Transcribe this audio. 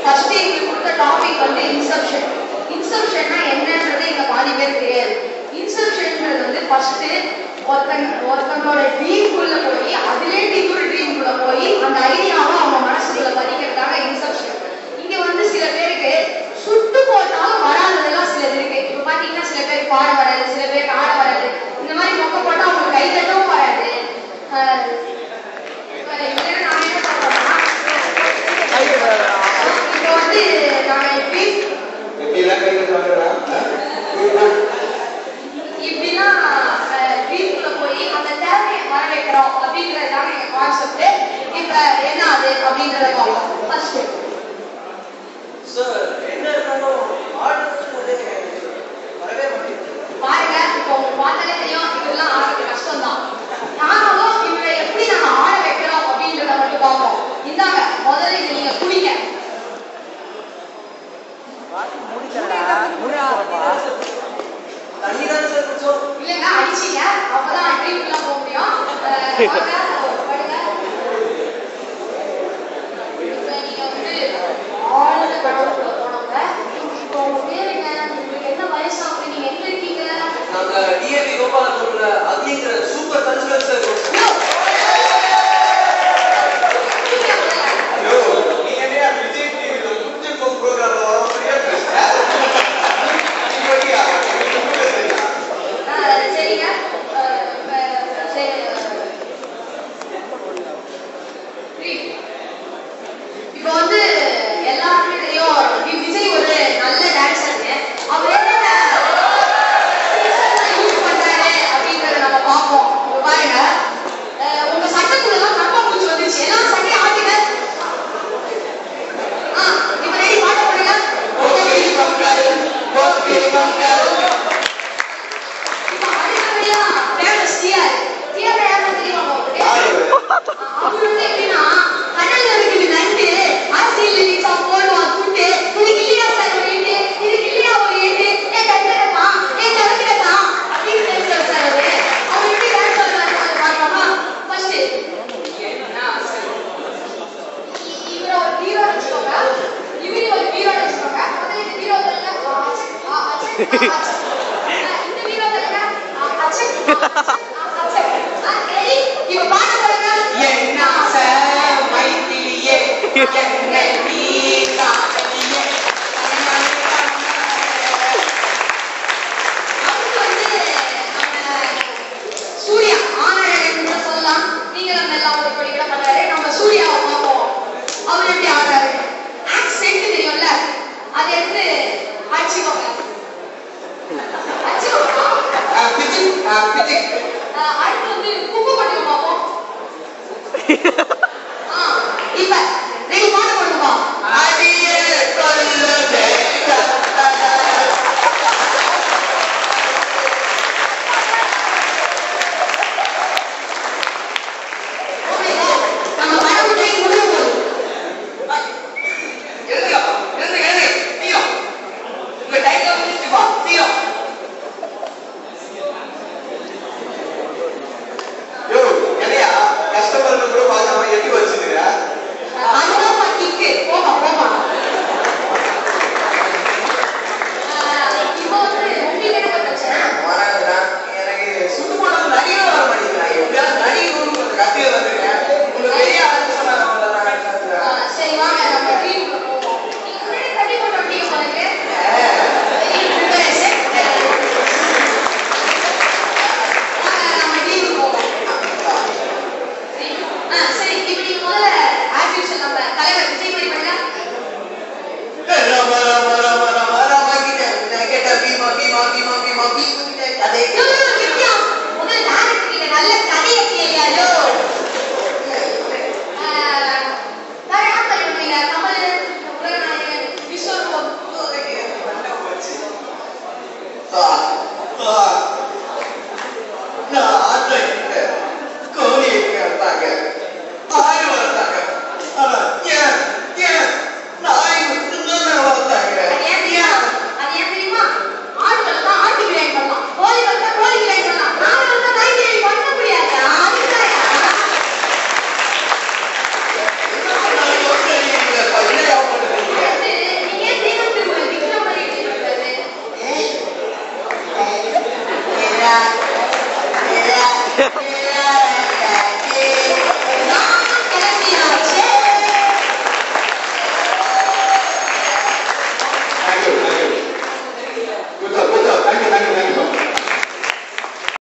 First எங்களுக்கு கொடுத்த topic வந்து இன்செப்ஷன் இன்செப்ஷன்னா என்னன்றது எங்க பாதி பேர் தெரியாது இன்செப்ஷன்ன்றது வந்து ஃபர்ஸ்ட் ஒருத்தங்க ஒருத்தங்களோட ட்ரீம்குள்ள போய் அதுலேருந்து இன்னொரு ட்ரீம்குள்ள போய் அந்த ஐடியாவை அவங்க மனசுக்குள்ள பதிக்கிறதுக்காக இன்செப்ஷன் இங்க வந்து சில பேருக்கு சுட்டு போட்டாலும் வராததெல்லாம் சிலது இருக்கு இப்ப பாத்தீங்கன்னா சில பேர் பாட வராது சில பேருக்கு ஆட வராது இந்த மாதிரி மொக்க போட்டா அவங்களுக்கு கை தட்டவும் வராது அஹ் இப்ப இதுல நான் என்ன சொல்றேன்னா இப்போ வந்து நாங்க எப்படி எப்படிலாம் கை தட்டுவாங்களா? இப்படிலாம் வீட்டுக்குள்ள போய் அந்த தேவையை வர வைக்கிறோம் அப்படின்றதுதான் எங்க கான்செப்ட் இப்ப என்ன அது அப்படின்றத பார்ப்போம் ஃபர்ஸ்ட் சார் என்ன இருந்தாலும் ஆடுறதுக்கு வந்து வரவே மாட்டேங்குது பாருங்க இப்போ உங்களுக்கு பார்த்தாலே தெரியும் இதெல்லாம் ஆடுறது கஷ்டம் தான் ஆனாலும் இவரை எப்படி நாங்க ஆட வைக்கிறோம் அப்படின்றத மட்டும் பார்ப்போம் இந்தாங்க முதல்ல இதை நீங்க குடிங்க தண்ணி தான் சார் குடிச்சோம் இல்லைங்க அடிச்சீங்க அப்பதான் ட்ரீட்மெண்ட்லாம் போக முடியும் அஹ் வாங்க, படுங்க. இப்ப நீங்க வந்து ஆழ்ந்த கடவுளுக்குள்ள போனவங்க இப்போ உங்க பேர் என்ன உங்களுக்கு என்ன வயசு ஆகுது நீங்க எங்க இருக்கீங்க நாங்க டிஏபி கோபாலபுரம்ல அக்னிங்கிற சூப்பர் கல்ச்சுரல் சார் ஐயோ, நீங்க என்னையா விஜய் டிவில குஞ்சல் போக்கு ப்ரோக்ராம்ல வர மாதிரியே பேசுற? இப்படியா? நீங்க கூட சரியா? அஹ் சரிங்க அஹ் இப்ப சரி Read. இப்போ வந்து எல்லாருக்குமே தெரியும் வி- விஜய் ஒரு நல்ல டான்சர்னு அவர் என்னென்ன யூஸ் பண்றாரு அப்படிங்கறத நம்ம பார்ப்போம் இங்க பாருங்க அஹ் உங்க சட்டக்குள்ள எல்லாம் கப்பா பூச்சி வந்துருச்சு எல்லாம் சட்டையை ஆட்டுங்க ஆ இப்போ ரெடி பாட்டு போடுங்க கோபி பங்காரு, கோபி பங்காரு. இப்போ அடுத்தபடியா ஃபேமஸ் டிஆர் டிஆர் யாருன்னு தெரியுமா உங்களுக்கு யாரு இவரு? அவர் வந்து எப்படின்னா கடல்ல இருக்குது நண்டு அரசியல் நினைச்சா போடுவான் துண்டு இதுக்கு இல்லையா சார் ஒரு எண்டு இதுக்கு இல்லையா ஒரு எண்டு ஏ தடுக்கிறதா ஏ தடுக்கிறதா அப்படின்னு பேசுறாரு சார் அவரு அவர் எப்படி டான்ஸ் ஆடுறாரு அதை பார்க்கலாமா ஃபர்ஸ்ட் இவரை ஒரு ஹீரோ வச்சுக்கோங்க இவரை ஒரு ஹீரோ வச்சுக்கோங்க முதல்ல இந்த ஹீரோ தரல இந்த ஹீரோ தரல அச்சக் அச்சக் ரெடி இவ பாட்டு பாடுங்க என்ன சார் மைத்திலியே, என்னை நீ காதலியே. அடுத்து வந்து நம்ம சூர்யா ஆனழகன் கூட சொல்லலாம் நீங்க நம்ம எல்லாம் ஒரு படி கூட பண்றாரு நம்ம சூர்யாவை பார்ப்போம் அவர் எப்படி ஆடுறாரு ஆக்சென்ட் தெரியும்ல அதை எடுத்து அடிச்சுக்கோங்க அடிச்சுக்கோங்க ஆ, பிச்சிக், ஆ, பிச்சிக். அஹ் அடுத்து வந்து குப்பை பட்டியல் பார்ப்போம் ஆ இப்ப ரெடி பாட்டு அப்படியே